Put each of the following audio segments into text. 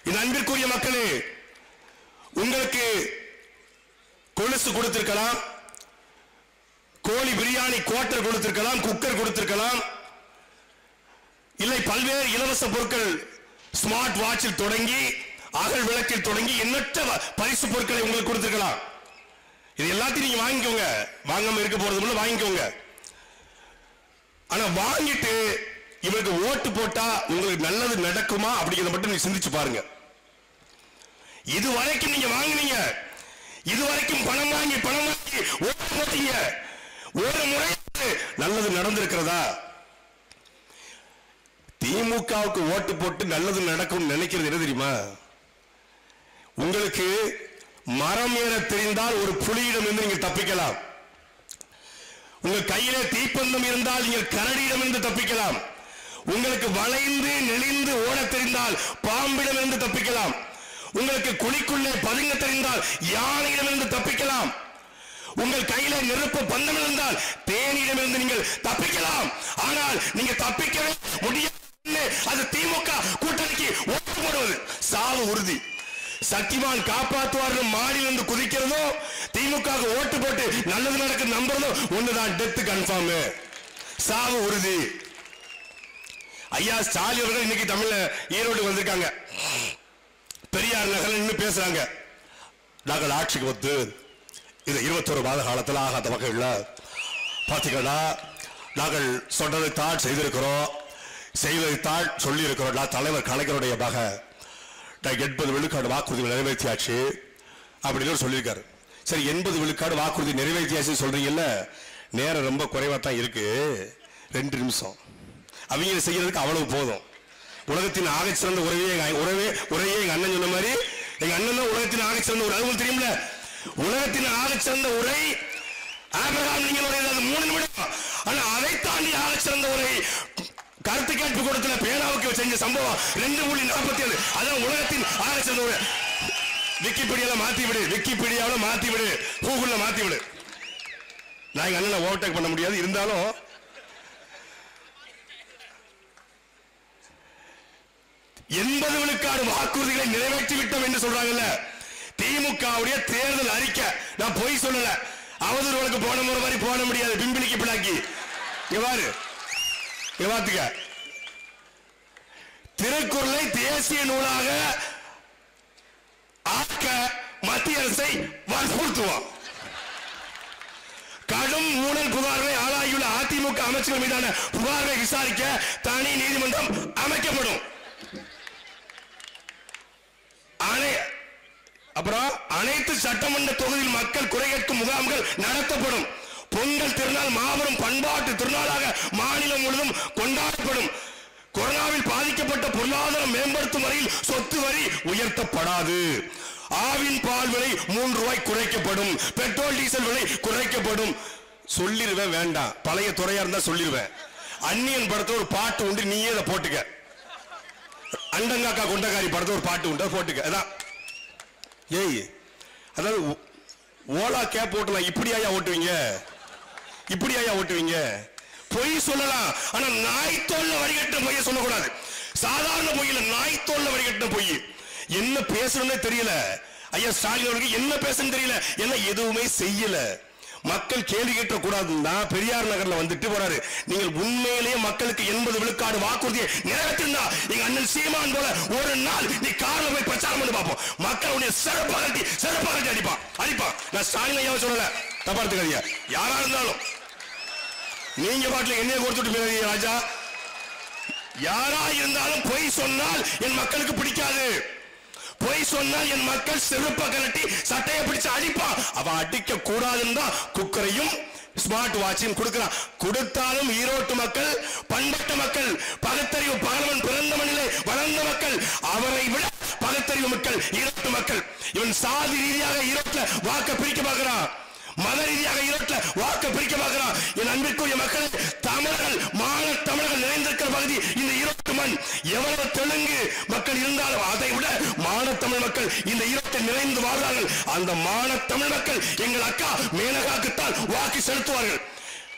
இந்த அன்பிற்குரிய மக்களே உங்களுக்கு கொலுசு கொடுத்திருக்கலாம் கோழி பிரியாணி குவார்டர் கொடுத்திருக்கலாம் குக்கர் கொடுத்திருக்கலாம் இல்லை பல்வேறு இலவச பொருட்கள் ஸ்மார்ட் வாட்சில் தொடங்கி அகல் விளக்கில் தொடங்கி எண்ணற்ற வ- பரிசு பொருட்களை உங்களுக்கு கொடுத்திருக்கலாம் இது எல்லாத்தையும் நீங்க வாங்கிக்கோங்க வாங்காம இருக்க போறது வாங்கிக்கோங்க ஆனா வாங்கிட்டு இவருக்கு ஓட்டு போட்டா உங்களுக்கு நல்லது நடக்குமா அப்படிங்கறத மட்டும் நீங்க சிந்திச்சு பாருங்க இது வரைக்கும் நீங்க வாங்குனீங்க இது வரைக்கும் பணம் வாங்கி பணம் வாங்கி ஓட்டு போட்டீங்க ஒரு முறை நல்லது நடந்திருக்கிறதா திமுகவுக்கு ஓட்டு போட்டு நல்லது நடக்கும் நினைக்கிறது என்ன தெரியுமா உங்களுக்கு மரம் ஏற தெரிந்தால் ஒரு புலியிடம் இருந்து நீங்கள் தப்பிக்கலாம் உங்க கையிலே தீப்பந்தம் இருந்தால் நீங்கள் கரடியிடம் இருந்து தப்பிக்கலாம் உங்களுக்கு வளைந்து நெளிந்து ஓட தெரிந்தால் பாம்பிடம் இருந்து தப்பிக்கலாம் உங்களுக்கு குழிக்குள்ளே பதுங்க தெரிந்தால் யானையிடம் இருந்து தப்பிக்கலாம் உங்கள் கையில நெருப்பு பந்தம் இருந்தால் தேனியிடமிருந்து நீங்கள் தப்பிக்கலாம் ஆனால் நீங்க தப்பிக்கவே முடியாது அது திமுக கூட்டணிக்கு ஓட்டு போடுவது சாவு உறுதி சக்திமான் காப்பாற்றுவார் மாடியிலிருந்து குதிக்கிறதோ திமுக க்கு ஓட்டு போட்டு நல்லது நடக்கும் நம்புறதோ ஒண்ணுதான் டெத் கன்ஃபார்ம் சாவு உறுதி ஐயா ஸ்டாலின் அவர்கள் இன்னைக்கு தமிழ்ல ஈரோடு வந்திருக்காங்க பெரியார் நகர் நின்னு பேசுறாங்க நாங்கள் ஆட்சிக்கு வந்து இது இருபத்தொரு மாத காலத்தில் ஆகாத வகையில் பார்த்தீங்கன்னா நாங்கள் சொன்னதைத்தான் செய்திருக்கிறோம் செய்வதைத்தான் சொல்லி இருக்கிறோம் நான் தலைவர் கலைஞருடைய மக நான் எண்பது விழுக்காடு வாக்குறுதி நிறைவேற்றியாச்சு அப்படின்னு சொல்லியிருக்காரு சரி எண்பது விழுக்காடு வாக்குறுதி நிறைவேற்றியாச்சு சொல்றீங்கல்ல நேரம் ரொம்ப குறைவா தான் இருக்கு ரெண்டு நிமிஷம் அவங்க செய்யறதுக்கு அவ்வளவு போதும் உலகத்தின் ஆகச்சிறந்த உறவே எங்க உறவே உரையே எங்க அண்ணன் சொன்ன மாதிரி எங்க அண்ணன் தான் உலகத்தின் ஆகச்சிறந்த உரை அது உங்களுக்கு தெரியும்ல உலகத்தின் ஆகச்சிறந்த உரை ஆபிரகாம் லிங்கனுடைய அது மூணு நிமிடம் ஆனா அதை தாண்டி ஆகச்சிறந்த உரை கருத்து கேட்பு கூடத்துல பேனாவுக்கு செஞ்ச சம்பவம் ரெண்டு புள்ளி நாற்பத்தி ஏழு அதான் உலகத்தின் ஆகச்சிறந்த உரை விக்கிபீடியால மாத்தி விடு விக்கிபீடியாவில மாத்தி விடு கூகுள்ல மாத்தி விடு நான் எங்க அண்ணனை ஓவர்டேக் பண்ண முடியாது இருந்தாலும் எண்பது விழுக்காடு வாக்குறுதிகளை நிறைவேற்றி விட்டோம் என்று சொல்றாங்கல்ல திமுகவுடைய தேர்தல் அறிக்கை நான் பொய் சொல்லல அவதூறு வழக்கு போன முறை மாதிரி போட முடியாது பிம்பிளிக்கு பிளாக்கி இங்க பாரு இங்க பாத்துக்க திருக்குறளை தேசிய நூலாக ஆக்க மத்திய அரசை வற்புறுத்துவோம் கடும் ஊழல் புகார்களை ஆளாகியுள்ள அதிமுக அமைச்சர்கள் மீதான புகார்களை விசாரிக்க தனி நீதிமன்றம் அமைக்கப்படும் அனை- அப்புறம் அனைத்து சட்டமன்ற தொகுதியில் மக்கள் குறை கேட்கும் முகாம்கள் நடத்தப்படும் பொங்கல் திருநாள் மாபெரும் பண்பாட்டு திருநாளாக மாநிலம் முழுவதும் கொண்டாடப்படும் கொரோனாவில் பாதிக்கப்பட்ட பொருளாதாரம் மேம்படுத்தும் வரையில் சொத்து வரி உயர்த்தப்படாது ஆவின் பால் விலை மூன்று ரூபாய் குறைக்கப்படும் பெட்ரோல் டீசல் விலை குறைக்கப்படும் சொல்லிருவேன் வேண்டாம் பழைய துறையா இருந்தா சொல்லிருவேன் அந்நியன் படத்துல ஒரு பாட்டு உண்டு நீயே அதை போட்டுக்க அண்டங்காக்கா குண்டக்காரி படத்துல ஒரு பாட்டு உண்டு அதை போட்டுக்க அதான் ஏய் அதாவது ஓ- ஓலா கேப் ஓட்டலாம் இப்படியாயா ஓட்டுவீங்க இப்படியாயா ஓட்டுவீங்க பொய் சொல்லலாம் ஆனா நாய் தோல்ல வடிகட்டின பொய்ய சொல்லக்கூடாது சாதாரண பொய்யில நாய் தோல்ல வடிகட்டின பொய் என்ன பேசணும்னே தெரியல ஐயா ஸ்டாலின் அவருக்கு என்ன பேசணும்னு தெரியல என்ன எதுவுமே செய்யல மக்கள் கேள்வி கேட்க கூடாதுன்னா பெரியார் நகர்ல வந்துட்டு போறாரு நீங்கள் உண்மையிலேயே மக்களுக்கு எண்பது விழுக்காடு வாக்குறுதியை நிறைவேற்றிருந்தா எங்க அண்ணன் சீமான் போல ஒரு நாள் நீ கார்ல போய் பிரச்சாரம் பண்ணி பார்ப்போம் மக்களுடைய சிறப்பாக கட்டி சிறப்பாக கட்டி அடிப்பான் அடிப்பான் நான் ஸ்டாலின் ஐயாவை சொல்லல தப்பா எடுத்துக்காதீங்க யாரா இருந்தாலும் நீங்க பாட்டுல என்னைய கொடுத்துட்டு போயிருக்கீங்க ராஜா யாரா இருந்தாலும் பொய் சொன்னால் என் மக்களுக்கு பிடிக்காது பொய் சொன்னால் என் மக்கள் செருப்ப கலட்டி சட்டையை பிடிச்சு அடிப்பான் அவ அடிக்க கூடாதுன்னு தான் குக்கரையும் ஸ்மார்ட் வாட்சையும் கொடுக்கிறான் கொடுத்தாலும் ஈரோட்டு மக்கள் பண்பட்ட மக்கள் பகுத்தறிவு பகலவன் பிறந்த மண்ணிலே வளர்ந்த மக்கள் அவரை விட பகுத்தறிவு மக்கள் ஈரோட்டு மக்கள் இவன் சாதி ரீதியாக ஈரோட்டுல வாக்க பிரிக்க பார்க்கிறான் மத ரீதியாக ஈரோட்டுல வாக்க பிரிக்க பார்க்கிறான் என் அன்பிற்குரிய மக்கள் தமிழர்கள் மான தமிழர்கள் நிறைந்திருக்கிற பகுதி இந்த ஈரோட்டு மண் எவ்வளவு தெலுங்கு மக்கள் இருந்தாலும் அதை விட மான தமிழ் மக்கள் இந்த ஈரோட்டில் நிறைந்து வாழ்வார்கள் அந்த மான தமிழ் மக்கள் எங்கள் அக்கா மேனகாக்குத்தான் வாக்கு செலுத்துவார்கள்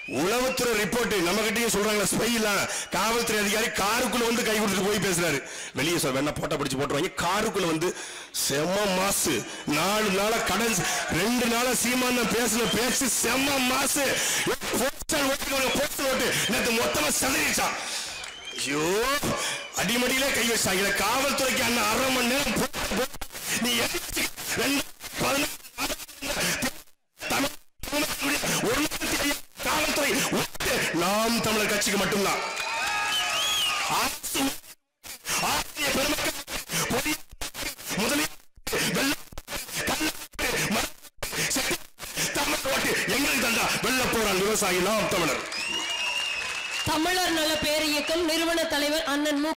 உளவுத்துறை ரிப்போர்ட் நம்ம கிட்டயும் சொல்றாங்க ஸ்பை இல்ல காவல்துறை அதிகாரி காருக்குள்ள வந்து கை கொடுத்துட்டு போய் பேசுறாரு வெளியே சொல்ல வேணா போட்டோ பிடிச்சு போட்டுருவாங்க காருக்குள்ள வந்து செம்ம மாசு நாலு நாளா கடன் ரெண்டு நாளா சீமான பேசின பேச்சு செம்ம மாசு போஸ்டல் ஓட்டு போஸ்டல் ஓட்டு நேற்று மொத்தமா செதறிச்சான் ஐயோ அடிமடியிலே கை வச்சாங்க காவல்துறைக்கு அண்ணன் அரை மணி நேரம் போட்டு போட்டு நீ எதிர்த்து ரெண்டு பதினாறு தமிழ் தமிழர்களுடைய ஒரு லட்சத்தி ஐயாயிரம் காவல்துறை ஓட்டு நாம் தமிழர் கட்சிக்கு மட்டும்தான் அரசு ஆசிரிய பெருமக்கள் பொறியியல் முதலில் வெள்ள கள்ள மர செட்டி தமிழ் ஓட்டு எங்களுக்கு தந்தா வெள்ள போறான் விவசாயி நாம் தமிழர் தமிழர் நல பேரியக்கம் நிறுவன தலைவர் அண்ணன் மு